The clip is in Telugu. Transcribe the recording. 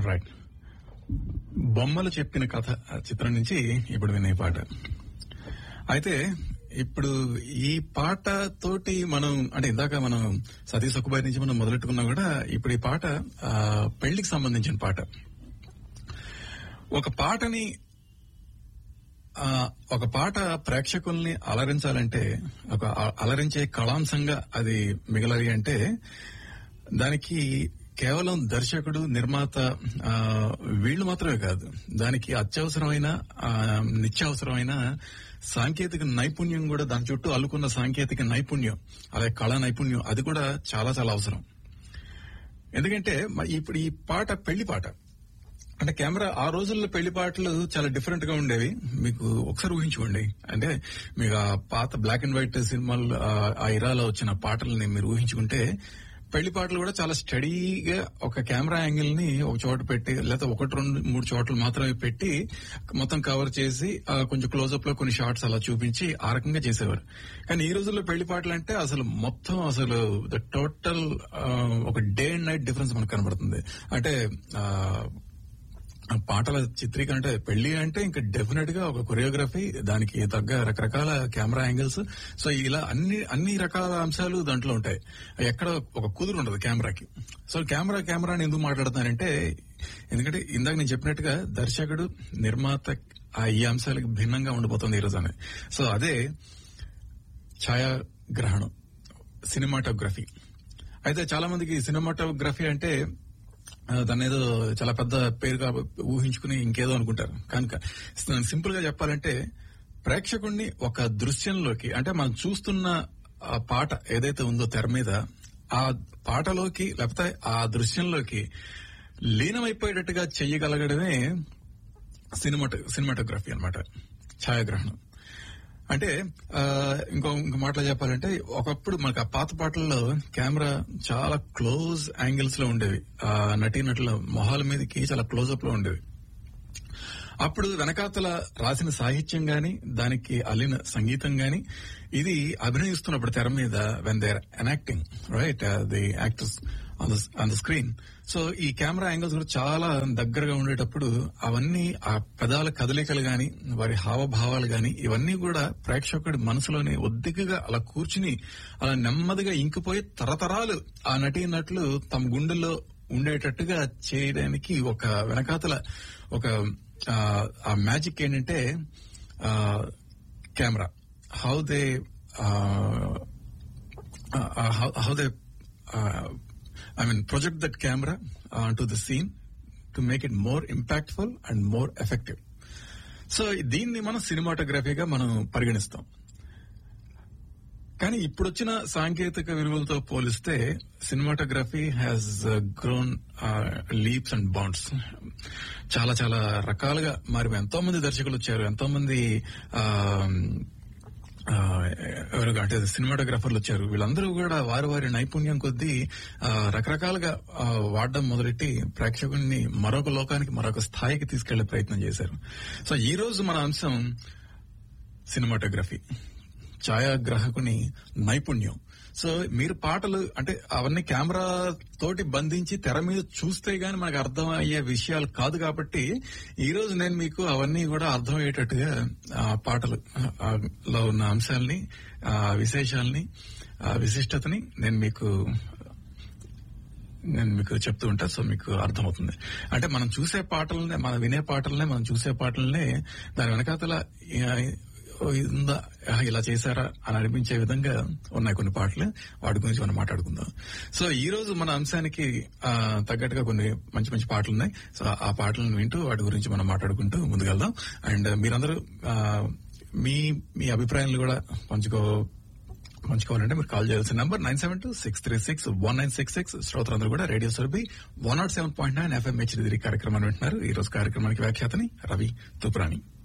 రైట్ బొమ్మలు చెప్పిన కథ ఆ చిత్రం నుంచి ఇప్పుడు వినే పాట అయితే ఇప్పుడు ఈ పాట తోటి మనం అంటే ఇందాక మనం సతీ సుఖబాయి నుంచి మనం మొదలెట్టుకున్నా కూడా ఇప్పుడు ఈ పాట ఆ, పెళ్లికి సంబంధించిన పాట ఒక పాటని ఆ, ఒక పాట ప్రేక్షకుల్ని అలరించాలంటే ఒక అ- అలరించే కళాంశంగా అది మిగలాలి అంటే దానికి కేవలం దర్శకుడు నిర్మాత ఆ, వీళ్ళు మాత్రమే కాదు దానికి అత్యవసరమైన ఆ, నిత్యావసరమైన సాంకేతిక నైపుణ్యం కూడా దాని చుట్టూ అల్లుకున్న సాంకేతిక నైపుణ్యం అలాగే కళా నైపుణ్యం అది కూడా చాలా చాలా అవసరం ఎందుకంటే మ- ఇప్పుడు ఈ పాట పెళ్లి పాట అంటే కెమెరా ఆ రోజుల్లో పెళ్లి పాటలు చాలా డిఫరెంట్ గా ఉండేవి మీకు ఒకసారి ఊహించుకోండి అంటే మీకు ఆ పాత బ్లాక్ అండ్ వైట్ సినిమాలు ఆ- ఆ ఇరాలో వచ్చిన పాటల్ని మీరు ఊహించుకుంటే పెళ్లి పాటలు కూడా చాలా స్టడీగా ఒక కెమెరా యాంగిల్ ని ఒక చోట పెట్టి లేకపోతే ఒకటి రెండు మూడు చోట్ల మాత్రమే పెట్టి మొత్తం కవర్ చేసి ఆ, కొంచెం క్లోజప్ లో కొన్ని షార్ట్స్ అలా చూపించి ఆ రకంగా చేసేవారు కానీ ఈ రోజుల్లో పెళ్లి పాటలు అంటే అసలు మొత్తం అసలు ద టోటల్ ఒక డే అండ్ నైట్ డిఫరెన్స్ మనకు కనబడుతుంది అంటే ఆ, ఆ పాటల చిత్రీకరణ అంటే పెళ్లి అంటే ఇంకా డెఫినెట్ గా ఒక కొరియోగ్రఫీ దానికి తగ్గ రకరకాల కెమెరా యాంగిల్స్ సో ఇలా అన్ని అన్ని రకాల అంశాలు దాంట్లో ఉంటాయి ఎక్కడ ఒక కుదురు ఉండదు కెమెరాకి సో కెమెరా కెమెరాని ఎందుకు మాట్లాడుతానంటే ఎందుకంటే ఇందాక నేను చెప్పినట్టుగా దర్శకుడు నిర్మాత ఆ ఈ అంశాలకు భిన్నంగా ఉండిపోతుంది ఈ రోజు అనేది సో అదే ఛాయాగ్రహణం సినిమాటోగ్రఫీ అయితే చాలా మందికి సినిమాటోగ్రఫీ అంటే ఆ, దాన్ని ఏదో చాలా పెద్ద పేరుగా ఊహించుకుని ఇంకేదో అనుకుంటారు కనుక సింపుల్ గా చెప్పాలంటే ప్రేక్షకుణ్ణి ఒక దృశ్యంలోకి అంటే మనం చూస్తున్న ఆ పాట ఏదైతే ఉందో తెర మీద ఆ పాటలోకి లేకపోతే ఆ దృశ్యంలోకి లీనమైపోయేటట్టుగా చెయ్యగలగడమే సినిమాటో సినిమాటోగ్రఫీ అన్నమాట ఛాయాగ్రహణం అంటే ఆ, ఇంకో ఇంకో మాటలో చెప్పాలంటే ఒకప్పుడు మనకు ఆ పాత పాటల్లో కెమెరా చాలా క్లోజ్ యాంగిల్స్ లో ఉండేవి ఆ నటీనటుల మొహాల మీదకి చాలా క్లోజప్ లో ఉండేవి అప్పుడు వెనకాతల రాసిన సాహిత్యం గాని దానికి అల్లిన సంగీతం గాని ఇది అభినయిస్తున్నప్పుడు తెర మీద when there enacting right the actors on the screen so ఈ కెమెరా యాంగిల్స్ కూడా చాలా దగ్గరగా ఉండేటప్పుడు అవన్నీ ఆ పెదాల కదలికలు గాని వారి హావభావాలు గాని ఇవన్నీ కూడా ప్రేక్షకుడి మనసులోనే ఒద్దికగా అలా కూర్చుని అలా నెమ్మదిగా ఇంకిపోయి తరతరాలు ఆ నటీనటులు తమ గుండెల్లో ఉండేటట్టుగా చేయడానికి ఒక వెనకాతల ఒక ఆ, ఆ మ్యాజిక్ ఏంటంటే camera how they how they I mean project that camera to the scene to make it more impactful and more effective so దీన్ని మనం సినిమాటోగ్రఫీగా మనం పరిగణిస్తాం కానీ ఇప్పుడు వచ్చిన సాంకేతిక విలువలతో పోలిస్తే cinematography has grown leaps and bounds చాలా చాలా రకాలుగా మరి ఎంతో మంది దర్శకులు వచ్చారు ఎంతో మంది ఆ, ఆ, ఎవరు అంటే సినిమాటోగ్రాఫర్లు వచ్చారు వీళ్ళందరూ కూడా వారి వారి నైపుణ్యం కొద్దీ ఆ, రకరకాలుగా ఆ, వాడడం మొదలెట్టి ప్రేక్షకుడిని మరొక లోకానికి మరొక స్థాయికి తీసుకెళ్లే ప్రయత్నం చేశారు సో ఈ రోజు మన అంశం సినిమాటోగ్రఫీ ఛాయాగ్రాహకుని నైపుణ్యం సో మీరు పాటలు అంటే అవన్నీ కెమెరా తోటి బంధించి తెర మీద చూస్తే గానీ మనకు అర్థం అయ్యే విషయాలు కాదు కాబట్టి ఈ రోజు నేను మీకు అవన్నీ కూడా అర్థమయ్యేటట్టుగా ఆ పాటలు ఆ, లో ఉన్న అంశాలని ఆ విశేషాలని ఆ విశిష్టతని నేను మీకు నేను మీకు చెప్తూ ఉంటా సో మీకు అర్థమవుతుంది అంటే మనం చూసే పాటలనే మనం వినే పాటలనే మనం చూసే పాటలనే దాని వెనకాతల ఆ, ఓ, ఇది ఉందా ఆ, ఇలా చేశారా అని అనిపించే విధంగా ఉన్నాయి కొన్ని పాటలు వాటి గురించి మనం మాట్లాడుకుందాం సో ఈ రోజు మన అంశానికి ఆ, తగ్గట్టుగా కొన్ని మంచి మంచి పాటలు ఉన్నాయి సో ఆ పాటలను వింటూ వాటి గురించి మనం మాట్లాడుకుంటూ ముందుకెళ్దాం అండ్ మీరందరూ ఆ, మీ మీ అభిప్రాయాలు కూడా పంచుకో పంచుకోవాలంటే మీరు కాల్ చేయాల్సిన number nine seven two six three six one nine six six శ్రోతలందరూ కూడా radio Surabhi one nought seven point nine FM HD కార్యక్రమాన్ని వింటున్నారు ఈ రోజు కార్యక్రమానికి వ్యాఖ్యాతని రవి తుపురాణి